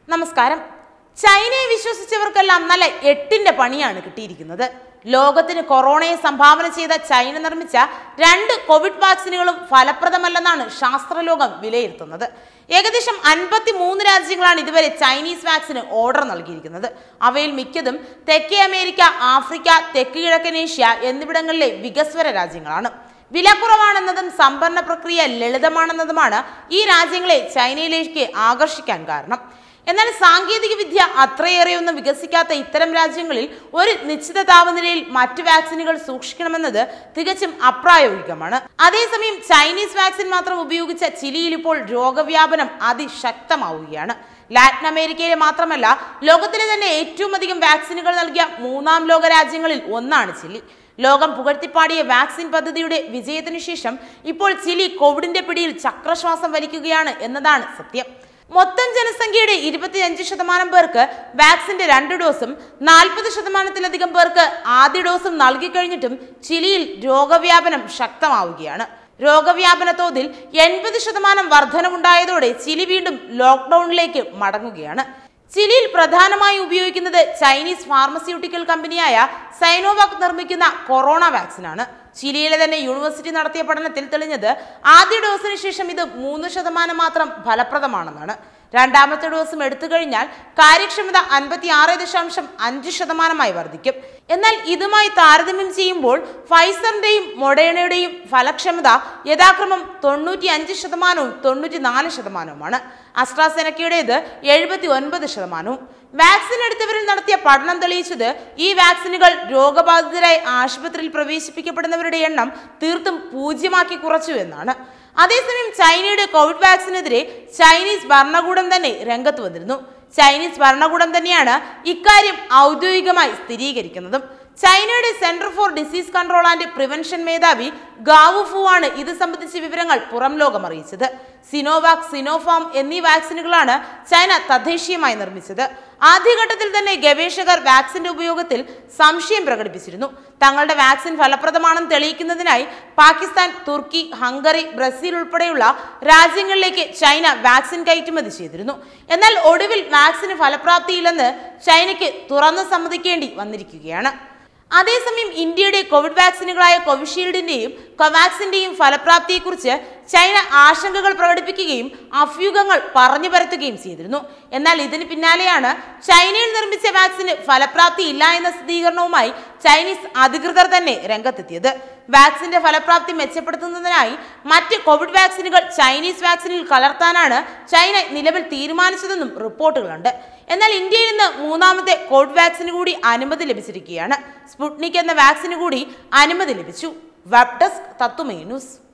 നമസ്കാരം ചൈനയെ വിശ്വസിച്ചവർക്കെല്ലാം നല്ല എട്ടിന്റെ പണിയാണ് കിട്ടിയിരിക്കുന്നത് ലോകത്തിന് കൊറോണയെ സംഭാവന ചെയ്ത ചൈന നിർമ്മിച്ച രണ്ട് കോവിഡ് വാക്സിനുകളും ഫലപ്രദമല്ലെന്നാണ് ശാസ്ത്രലോകം വിലയിരുത്തുന്നത് ഏകദേശം അൻപത്തി മൂന്ന് രാജ്യങ്ങളാണ് ഇതുവരെ ചൈനീസ് വാക്സിന് ഓർഡർ നൽകിയിരിക്കുന്നത് അവയിൽ മിക്കതും തെക്കേ അമേരിക്ക ആഫ്രിക്ക തെക്ക് കിഴക്കൻ ഏഷ്യ എന്നിവിടങ്ങളിലെ വികസ്വര രാജ്യങ്ങളാണ് വില കുറവാണെന്നതും സംഭരണ പ്രക്രിയ ലളിതമാണെന്നതുമാണ് ഈ രാജ്യങ്ങളെ ചൈനയിലേക്ക് ആകർഷിക്കാൻ കാരണം എന്നാൽ സാങ്കേതിക വിദ്യ അത്രയേറെയൊന്നും വികസിക്കാത്ത ഇത്തരം രാജ്യങ്ങളിൽ ഒരു നിശ്ചിത താപനിലയിൽ മറ്റു വാക്സിനുകൾ സൂക്ഷിക്കണമെന്നത് തികച്ചും അപ്രായോഗികമാണ് അതേസമയം ചൈനീസ് വാക്സിൻ മാത്രം ഉപയോഗിച്ച ചിലിയിൽ ഇപ്പോൾ രോഗവ്യാപനം അതിശക്തമാവുകയാണ് ലാറ്റിൻ അമേരിക്കയിലെ മാത്രമല്ല ലോകത്തിലെ തന്നെ ഏറ്റവും അധികം വാക്സിനുകൾ നൽകിയ മൂന്നാം ലോക രാജ്യങ്ങളിൽ ഒന്നാണ് ചിലി ലോകം പുകഴ്ത്തിപ്പാടിയ വാക്സിൻ പദ്ധതിയുടെ വിജയത്തിനു ശേഷം ഇപ്പോൾ ചിലി കോവിഡിന്റെ പിടിയിൽ ചക്രശ്വാസം വലിക്കുകയാണ് എന്നതാണ് സത്യം മൊത്തം ജനസംഖ്യയുടെ ഇരുപത്തിയഞ്ച് ശതമാനം പേർക്ക് വാക്സിന്റെ രണ്ട് ഡോസും നാൽപ്പത് ശതമാനത്തിലധികം പേർക്ക് ആദ്യ ഡോസും നൽകിക്കഴിഞ്ഞിട്ടും ചിലിയിൽ രോഗവ്യാപനം ശക്തമാവുകയാണ് രോഗവ്യാപന തോതിൽ എൺപത് ശതമാനം വർധനമുണ്ടായതോടെ ചിലി വീണ്ടും ലോക്ക്ഡൌണിലേക്ക് മടങ്ങുകയാണ് ചിലിയിൽ പ്രധാനമായി ഉപയോഗിക്കുന്നത് ചൈനീസ് ഫാർമസ്യൂട്ടിക്കൽ കമ്പനിയായ സൈനോവാക് നിർമ്മിക്കുന്ന കൊറോണ വാക്സിനാണ് ചിലിയിലെ തന്നെ യൂണിവേഴ്സിറ്റി നടത്തിയ പഠനത്തിൽ തെളിഞ്ഞത് ആദ്യ ഡോസിന് ശേഷം ഇത് മൂന്ന് ശതമാനം മാത്രം ഫലപ്രദമാണെന്നാണ് രണ്ടാമത്തെ ഡോസും എടുത്തു കഴിഞ്ഞാൽ കാര്യക്ഷമത അൻപത്തി ആറ് ദശാംശം അഞ്ച് ശതമാനമായി വർദ്ധിക്കും എന്നാൽ ഇതുമായി താരതമ്യം ചെയ്യുമ്പോൾ ഫൈസറിന്റെയും മൊഡേണയുടെയും ഫലക്ഷമത യഥാക്രമം തൊണ്ണൂറ്റി അഞ്ച് ശതമാനവും തൊണ്ണൂറ്റി നാല് ശതമാനവുമാണ് അസ്ട്രാസെനക്കയുടേത് എഴുപത്തി ഒൻപത് ശതമാനവും വാക്സിൻ എടുത്തവരിൽ നടത്തിയ പഠനം തെളിയിച്ചത് ഈ വാക്സിനുകൾ രോഗബാധിതരായി ആശുപത്രിയിൽ പ്രവേശിപ്പിക്കപ്പെടുന്നവരുടെ എണ്ണം തീർത്തും പൂജ്യമാക്കി കുറച്ചു എന്നാണ് അതേസമയം ചൈനയുടെ കോവിഡ് വാക്സിനെതിരെ ചൈനീസ് ഭരണകൂടം തന്നെ രംഗത്ത് വന്നിരുന്നു ചൈനീസ് ഭരണകൂടം തന്നെയാണ് ഇക്കാര്യം ഔദ്യോഗികമായി സ്ഥിരീകരിക്കുന്നതും ചൈനയുടെ centre for disease control and prevention മേധാവി ഗാവു ഫു ആണ് ഇത് സംബന്ധിച്ച വിവരങ്ങൾ പുറം ലോകം അറിയിച്ചത് സിനോവാക് സിനോഫാം എന്നീ വാക്സിനുകളാണ് ചൈന തദ്ദേശീയമായി നിർമ്മിച്ചത് ആദ്യഘട്ടത്തിൽ തന്നെ ഗവേഷകർ വാക്സിന്റെ ഉപയോഗത്തിൽ സംശയം പ്രകടിപ്പിച്ചിരുന്നു തങ്ങളുടെ വാക്സിൻ ഫലപ്രദമാണെന്ന് തെളിയിക്കുന്നതിനായി പാകിസ്ഥാൻ തുർക്കി ഹംഗറി ബ്രസീൽ ഉൾപ്പെടെയുള്ള രാജ്യങ്ങളിലേക്ക് ചൈന വാക്സിൻ കയറ്റുമതി ചെയ്തിരുന്നു എന്നാൽ ഒടുവിൽ വാക്സിന് ഫലപ്രാപ്തിയില്ലെന്ന് ചൈനയ്ക്ക് തുറന്നു സമ്മതിക്കേണ്ടി വന്നിരിക്കുകയാണ് അതേസമയം ഇന്ത്യയുടെ കോവിഡ് വാക്സിനുകളായ കോവിഷീൽഡിന്റെയും കൊവാക്സിന്റെയും ഫലപ്രാപ്തിയെക്കുറിച്ച് ചൈന ആശങ്കകൾ പ്രകടിപ്പിക്കുകയും അഭ്യൂഹങ്ങൾ പറഞ്ഞു പരത്തുകയും ചെയ്തിരുന്നു എന്നാൽ ഇതിന് പിന്നാലെയാണ് ചൈനയിൽ നിർമ്മിച്ച വാക്സിന് ഫലപ്രാപ്തി ഇല്ല എന്ന സ്ഥിരീകരണവുമായി ചൈനീസ് അധികൃതർ തന്നെ രംഗത്തെത്തിയത് വാക്സിന്റെ ഫലപ്രാപ്തി മെച്ചപ്പെടുത്തുന്നതിനായി മറ്റ് കോവിഡ് വാക്സിനുകൾ ചൈനീസ് വാക്സിനിൽ കലർത്താനാണ് ചൈന നിലവിൽ തീരുമാനിച്ചതെന്നും റിപ്പോർട്ടുകളുണ്ട് എന്നാൽ ഇന്ത്യയിൽ നിന്ന് മൂന്നാമത്തെ കോവിഡ് വാക്സിന് കൂടി അനുമതി ലഭിച്ചിരിക്കുകയാണ് സ്പുട്നിക് എന്ന വാക്സിന് കൂടി അനുമതി ലഭിച്ചു വെബ് ഡെസ്ക് തത്തുമേ ന്യൂസ്